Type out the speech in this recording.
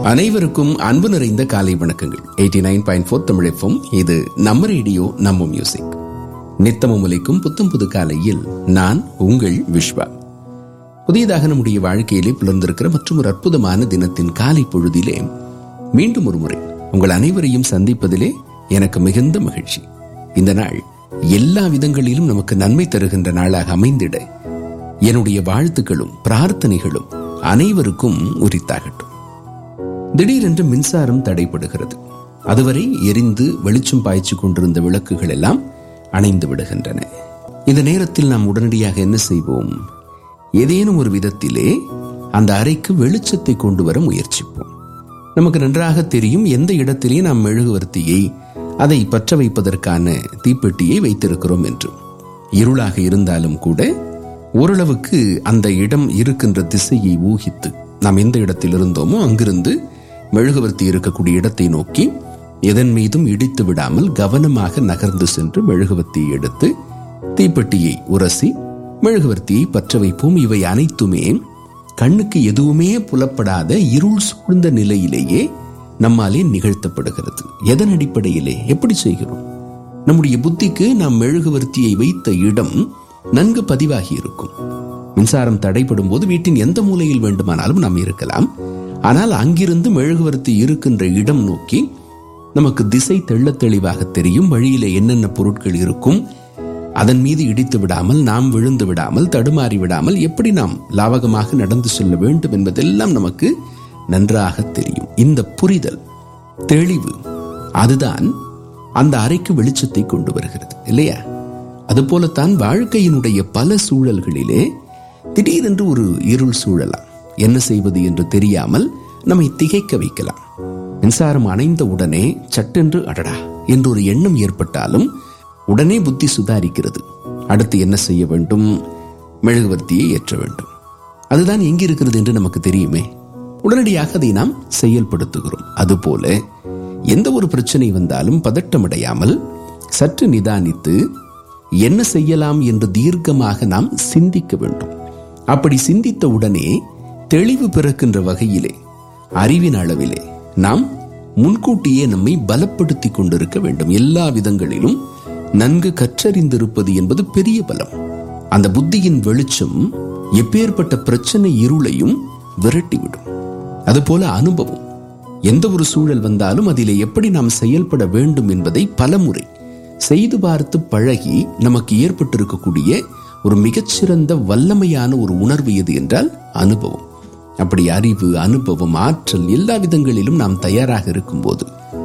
அனைவருக்கும் அன்பு நிறைந்த காலை வணக்கங்கள் எயிட்டி நைன் பாயிண்ட் ஃபோர் தமிழப்பம் இது நம்ம ரேடியோ நம்ம மியூசிக் நித்தமும் உலைக்கும் புத்தம் புது காலையில் நான் உங்கள் விஸ்வா புதியதாக நம்முடைய வாழ்க்கையிலே புலர்ந்திருக்கிற மற்றும் ஒரு அற்புதமான தினத்தின் காலை பொழுதிலே மீண்டும் ஒரு முறை உங்கள் அனைவரையும் சந்திப்பதிலே எனக்கு மிகுந்த மகிழ்ச்சி இந்த நாள் எல்லா விதங்களிலும் நமக்கு நன்மை தருகின்ற நாளாக அமைந்திட என்னுடைய வாழ்த்துக்களும் பிரார்த்தனைகளும் அனைவருக்கும் உரித்தாகட்டும் திடீரென்று மின்சாரம் தடைபடுகிறது அதுவரை எரிந்து வெளிச்சம் பாய்ச்சி கொண்டிருந்த விளக்குகள் எல்லாம் அணைந்து விடுகின்றன இந்த நேரத்தில் நாம் உடனடியாக என்ன செய்வோம் ஏதேனும் ஒரு விதத்திலே அந்த அறைக்கு வெளிச்சத்தை கொண்டு வர முயற்சிப்போம் நமக்கு நன்றாக தெரியும் எந்த இடத்திலே நாம் மெழுகுவர்த்தியை அதை பற்ற வைப்பதற்கான தீப்பெட்டியை வைத்திருக்கிறோம் என்று இருளாக இருந்தாலும் கூட ஓரளவுக்கு அந்த இடம் இருக்கின்ற திசையை ஊகித்து நாம் எந்த இடத்தில் இருந்தோமோ அங்கிருந்து மெழுகுவர்த்தி இருக்கக்கூடிய இடத்தை நோக்கி எதன் மீதும் இடித்து விடாமல் கவனமாக நகர்ந்து சென்று மெழுகுவர்த்தியை எடுத்து தீப்பெட்டியை உரசி மெழுகுவர்த்தியை பற்ற வைப்போம் இவை அனைத்துமே கண்ணுக்கு எதுவுமே புலப்படாத இருள் சூழ்ந்த நிலையிலேயே நம்மாலே நிகழ்த்தப்படுகிறது எதன் அடிப்படையிலே எப்படி செய்கிறோம் நம்முடைய புத்திக்கு நாம் மெழுகுவர்த்தியை வைத்த இடம் நன்கு பதிவாகி இருக்கும் மின்சாரம் தடைப்படும் போது வீட்டின் எந்த மூலையில் வேண்டுமானாலும் நாம் இருக்கலாம் ஆனால் அங்கிருந்து மெழுகுவர்த்தி இருக்கின்ற இடம் நோக்கி நமக்கு திசை தெள்ள தெளிவாக தெரியும் வழியில என்னென்ன பொருட்கள் இருக்கும் அதன் மீது இடித்து விடாமல் நாம் விழுந்து விடாமல் தடுமாறி விடாமல் எப்படி நாம் லாவகமாக நடந்து செல்ல வேண்டும் என்பதெல்லாம் நமக்கு நன்றாக தெரியும் இந்த புரிதல் தெளிவு அதுதான் அந்த அறைக்கு வெளிச்சத்தை கொண்டு வருகிறது இல்லையா அதுபோலத்தான் வாழ்க்கையினுடைய பல சூழல்களிலே திடீரென்று ஒரு இருள் சூழலாம் என்ன செய்வது என்று தெரியாமல் நம்மை திகைக்க வைக்கலாம் மின்சாரம் அணைந்த உடனே சட்டென்று அடடா என்று ஒரு எண்ணம் ஏற்பட்டாலும் உடனே புத்தி சுதாரிக்கிறது அடுத்து என்ன செய்ய வேண்டும் மெழுகுவர்த்தியை ஏற்ற வேண்டும் அதுதான் எங்கிருக்கிறது என்று நமக்கு தெரியுமே உடனடியாக அதை நாம் செயல்படுத்துகிறோம் அதுபோல எந்த ஒரு பிரச்சனை வந்தாலும் பதட்டமடையாமல் சற்று நிதானித்து என்ன செய்யலாம் என்று தீர்க்கமாக நாம் சிந்திக்க வேண்டும் அப்படி சிந்தித்த உடனே தெளிவு பிறக்கின்ற வகையிலே அறிவின் அளவிலே நாம் முன்கூட்டியே நம்மை பலப்படுத்தி கொண்டிருக்க வேண்டும் எல்லா விதங்களிலும் நன்கு கற்றறிந்திருப்பது என்பது பெரிய பலம் அந்த புத்தியின் வெளிச்சம் எப்பேற்பட்ட பிரச்சனை இருளையும் விரட்டிவிடும் அதுபோல அனுபவம் எந்த ஒரு சூழல் வந்தாலும் அதிலே எப்படி நாம் செயல்பட வேண்டும் என்பதை பலமுறை செய்து பார்த்து பழகி நமக்கு ஏற்பட்டிருக்கக்கூடிய ஒரு மிகச்சிறந்த வல்லமையான ஒரு உணர்வு எது என்றால் அனுபவம் அப்படி அறிவு அனுபவம் ஆற்றல் எல்லா விதங்களிலும் நாம் தயாராக இருக்கும்போது